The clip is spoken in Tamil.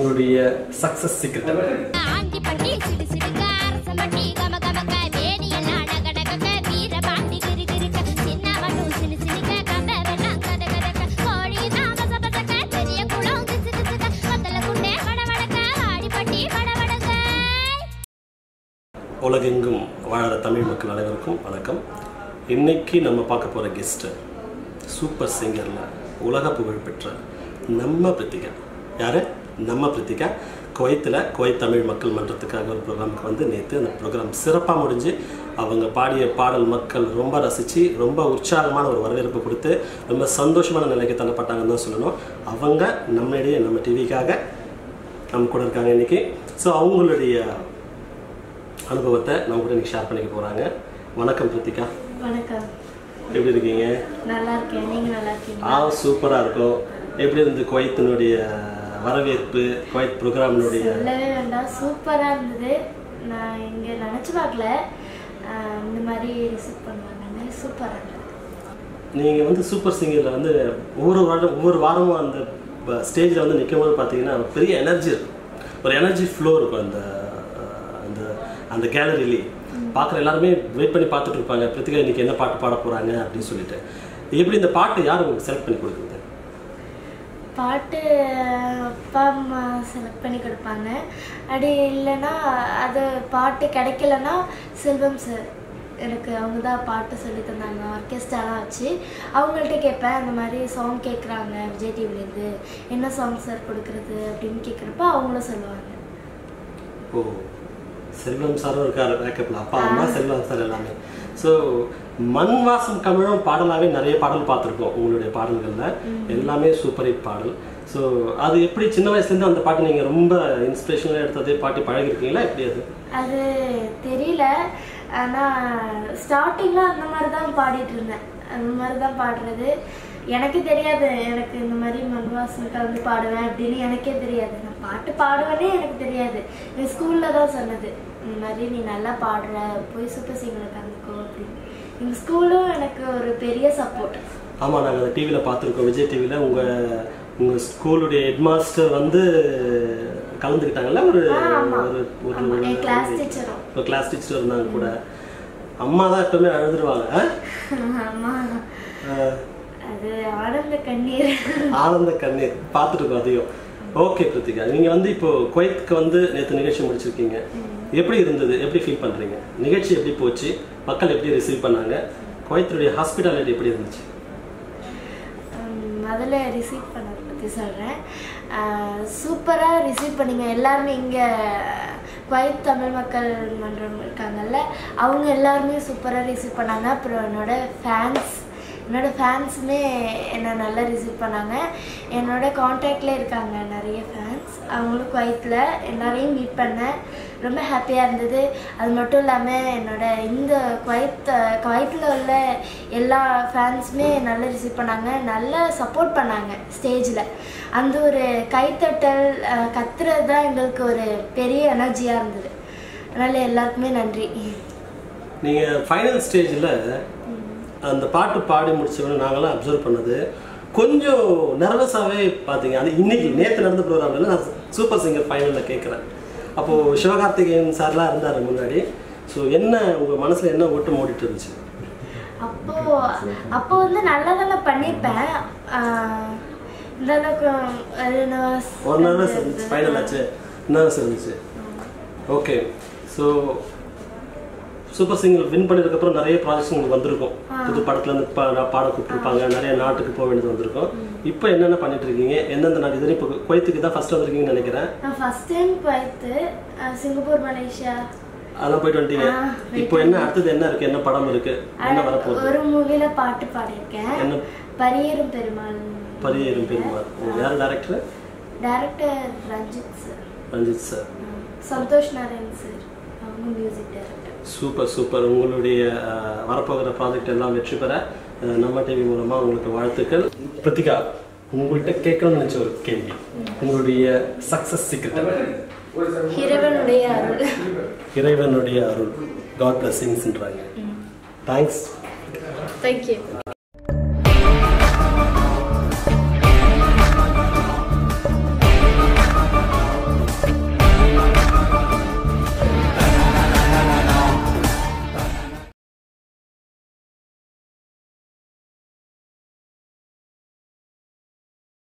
உங்களுடைய சக்சஸ் சீக்ரெட் ஆண்டி பட்டி சிடு சிடுக்க அரச மட்டி கம கமக்க வேணியெல்லாம் டக டகக்க வீர பாண்டி கிரு கிருக்க சின்ன மட்டும் சினு சினுக்க கந்த வெள்ளம் கத கதக்க கோழி தான் பச பசக்க பெரிய குளம் கிசு கிசுக்க வத்தல குண்டே வட வடக்க ஆடி பட்டி வட வடக்க உலகெங்கும் வாழற தமிழ் மக்கள் அனைவருக்கும் வணக்கம் இன்னைக்கு நம்ம பார்க்க போகிற கெஸ்ட்டு சூப்பர் சிங்கரில் உலக புகழ் பெற்ற நம்ம பிரித்திகா யார் நம்ம பிரித்திகா குவைத்தில் குவைத் தமிழ் மக்கள் மன்றத்துக்காக ஒரு ப்ரோக்ராமுக்கு வந்து நேற்று அந்த ப்ரோக்ராம் சிறப்பாக முடிஞ்சு அவங்க பாடிய பாடல் மக்கள் ரொம்ப ரசித்து ரொம்ப உற்சாகமான ஒரு வரவேற்பு கொடுத்து ரொம்ப சந்தோஷமான நிலைக்கு தள்ளப்பட்டாங்கன்னு தான் சொல்லணும் அவங்க நம்மளுடைய நம்ம டிவிக்காக நம்ம கூட இருக்காங்க இன்னைக்கு ஸோ அவங்களுடைய அனுபவத்தை நம்ம கூட இன்னைக்கு ஷேர் பண்ணிக்க போகிறாங்க வணக்கம் பிரித்திகா வணக்கம் எப்படி இருக்கீங்க நல்லா இருக்கேன் நீங்க நல்லா இருக்கீங்க ஆ சூப்பராக இருக்கும் எப்படி இருந்து குவைத்தினுடைய வரவேற்பு குவைத் ப்ரோக்ராமினுடைய சொல்லவே வேண்டாம் சூப்பரா இருந்தது நான் இங்க நினைச்சு பார்க்கல ஆஹ் இந்த மாதிரி ரிசீவ் பண்ணுவாங்கன்னு சூப்பரா இருந்தது நீங்கள் வந்து சூப்பர் சிங்கரில் வந்து ஒவ்வொரு வாரம் ஒவ்வொரு வாரமும் அந்த ஸ்டேஜில் வந்து நிற்கும் போது பார்த்தீங்கன்னா ஒரு பெரிய எனர்ஜி இருக்கும் ஒரு எனர்ஜி ஃப்ளோ இருக்கும் அந்த அஹ், அந்த அந்த கேலரிலே பார்க்குற எல்லாருமே வெயிட் பண்ணி பார்த்துட்டு இருப்பாங்க பிரித்திகா இன்னைக்கு என்ன பாட்டு பாட போகிறாங்க அப்படின்னு சொல்லிட்டு எப்படி இந்த பாட்டு யார் உங்களுக்கு செலக்ட் பண்ணி கொடுக்குறது பாட்டு அப்பா அம்மா செலக்ட் பண்ணி கொடுப்பாங்க அப்படி இல்லைன்னா அது பாட்டு கிடைக்கலன்னா செல்வம் சார் எனக்கு அவங்க தான் பாட்டு சொல்லி தந்தாங்க ஆர்கெஸ்ட்ராலாம் வச்சு அவங்கள்ட்ட கேட்பேன் அந்த மாதிரி சாங் கேட்குறாங்க விஜய் டிவிலேருந்து என்ன சாங் சார் கொடுக்குறது அப்படின்னு கேட்குறப்ப அவங்களும் சொல்லுவாங்க ஓ செல்வம் சாரும் இருக்காரு பேக்கப்ல அப்பா அம்மா செல்வம் சார் எல்லாமே ஸோ மண் வாசம் கமிழும் பாடலாகவே நிறைய பாடல் பார்த்துருக்கோம் உங்களுடைய பாடல்களில் எல்லாமே சூப்பர் ஹிட் பாடல் ஸோ அது எப்படி சின்ன வயசுலேருந்து அந்த பாட்டு நீங்கள் ரொம்ப இன்ஸ்பிரேஷனாக எடுத்ததே பாட்டி பழகிருக்கீங்களா எப்படி அது அது தெரியல ஆனால் ஸ்டார்டிங்கில் அந்த மாதிரி தான் பாடிட்டு இருந்தேன் அந்த மாதிரி தான் பாடுறது எனக்கு தெரியாது எனக்கு இந்த மாதிரி மண்வாசம் கலந்து பாடுவேன் அப்படின்னு எனக்கே தெரியாது நான் பாட்டு பாடுவேனே எனக்கு தெரியாது என் ஸ்கூலில் தான் சொன்னது இந்த மாதிரி நீ நல்லா பாடுற போய் சூப்பர் சிங்கரில் கலந்துக்கோ அப்படின்னு எங்கள் ஸ்கூலும் எனக்கு ஒரு பெரிய சப்போர்ட் ஆமாம் நாங்கள் அந்த டிவியில் பார்த்துருக்கோம் விஜய் டிவியில் உங்கள் உங்கள் ஸ்கூலுடைய ஹெட்மாஸ்டர் வந்து கலந்துக்கிட்டாங்கல்ல ஒரு ஆ, ஆமா. ஒரு ஒரு ஆமா, என் class ஒரு- teacher உம். ஒரு கிளாஸ் டீச்சர் இருந்தாங்க கூட அம்மா தான் எப்பவுமே அழுதுருவாங்க ஆ? ஆமாம் ஆ. அது ஆனந்த கண்ணீர் ஆனந்த கண்ணீர் பார்த்துருக்கோம் அதையும் ஓகே கிருத்திகா நீங்க வந்து இப்போ குவைத்துக்கு வந்து நேற்று நிகழ்ச்சி முடிச்சிருக்கீங்க எப்படி இருந்தது எப்படி ஃபீல் பண்றீங்க நிகழ்ச்சி எப்படி போச்சு மக்கள் எப்படி ரிசீவ் பண்ணாங்க குவைத்தினுடைய ஹாஸ்பிட்டாலிட்டி எப்படி இருந்துச்சு உம், முதல்ல ரிசீவ் பண்ணதை பற்றி சொல்கிறேன் சூப்பராக ரிசீவ் பண்ணீங்க எல்லாருமே இங்கே குவைத் தமிழ் மக்கள் மன்றம் இருக்காங்கல்ல அவங்க எல்லாருமே சூப்பராக ரிசீவ் பண்ணாங்க அப்புறம் என்னோட ஃபேன்ஸ் என்னோட ஃபேன்ஸுமே என்னை நல்லா ரிசீவ் பண்ணாங்க என்னோட காண்டாக்டில் இருக்காங்க நிறைய ஃபேன்ஸ் அவங்களும் குவைத்தில் எல்லாரையும் மீட் பண்ணேன் ரொம்ப ஹாப்பியாக இருந்தது அது மட்டும் இல்லாமல் என்னோட இந்த குவைத் குவைத்தில் உள்ள எல்லா ஃபேன்ஸுமே நல்லா ரிசீவ் பண்ணாங்க நல்லா சப்போர்ட் பண்ணாங்க ஸ்டேஜில் அந்த ஒரு கைத்தட்டல் அஹ், கத்துறது தான் எங்களுக்கு ஒரு பெரிய எனர்ஜியாக இருந்தது அதனால் எல்லாருக்குமே நன்றி நீங்க ஃபைனல் ஸ்டேஜில் அந்த பாட்டு பாடி முடிச்சவொடனே நாங்களாம் அப்சர்வ் பண்ணது கொஞ்சம் நர்வஸாகவே பார்த்தீங்க அது இன்னைக்கு நேற்று நடந்த ப்ரோக்ராமில் நான் சூப்பர் சிங்கர் ஃபைனலில் கேட்குறேன் அப்போது சிவகார்த்திகேயன் சார்லாம் இருந்தார் முன்னாடி ஸோ என்ன உங்கள் மனசில் என்ன ஓட்டம் ஓடிட்டு இருந்துச்சு அப்போ அப்போ வந்து நல்லா தானே பண்ணியிருப்பேன் ஆஹ், இந்த அளவுக்கு அது nervous ஒரு நர்வஸ் இருந்துச்சு ஃபைனல் ஆச்சு நர்வஸ் இருந்துச்சு okay so super singer win பண்ணதுக்கப்புறம் நிறைய ப்ராஜெக்ட்ஸ் உங்களுக்கு வந்திருக்கும் புது படத்துல இருந்து பா- பாட கூப்பிட்டுருப்பாங்க நிறைய நாட்டுக்கு போக வேண்டியது வந்திருக்கும் இப்போ என்னென்ன பண்ணிட்டு இருக்கீங்க எந்தெந்த நாடு இது இப்போ குவைத்துக்கு தான் ஃபர்ஸ்ட் வந்திருக்கீங்கன்னு நினைக்கிறேன் நான் ஃபர்ஸ்ட் டைம் போயிட்டு அஹ், சிங்கப்பூர் மலேசியா அதெல்லாம் போயிட்டு வந்துட்டீங்க ஆ, இப்போ என்ன அடுத்தது என்ன இருக்கு என்ன படம் இருக்கு என்ன வரப்போகுது ஒரு மூவில பாட்டு பாடியிருக்கேன் என்ன பரியேறும் பெருமாள் பரியேறும் பெருமாள் யார் director director Ranjith sir Ranjith sir Santhosh Narayan sir அவங்க மியூசிக் டைரக்டர் சூப்பர் சூப்பர் உங்களுடைய அஹ், வரப்போகிற ப்ராஜெக்ட் எல்லாம் வெற்றி பெற அஹ், நம்ம டிவி மூலமா உங்களுக்கு வாழ்த்துக்கள் பிரத்திகா உங்கள்கிட்ட கேட்கணும்னு நினைச்ச ஒரு கேள்வி உங்களுடைய சக்சஸ் சீக்கிரம் இறைவனுடைய அருள் இறைவனுடைய அருள் காட் பிளஸிங்ஸ்ன்றாங்க தேங்க்ஸ் தேங்க்யூ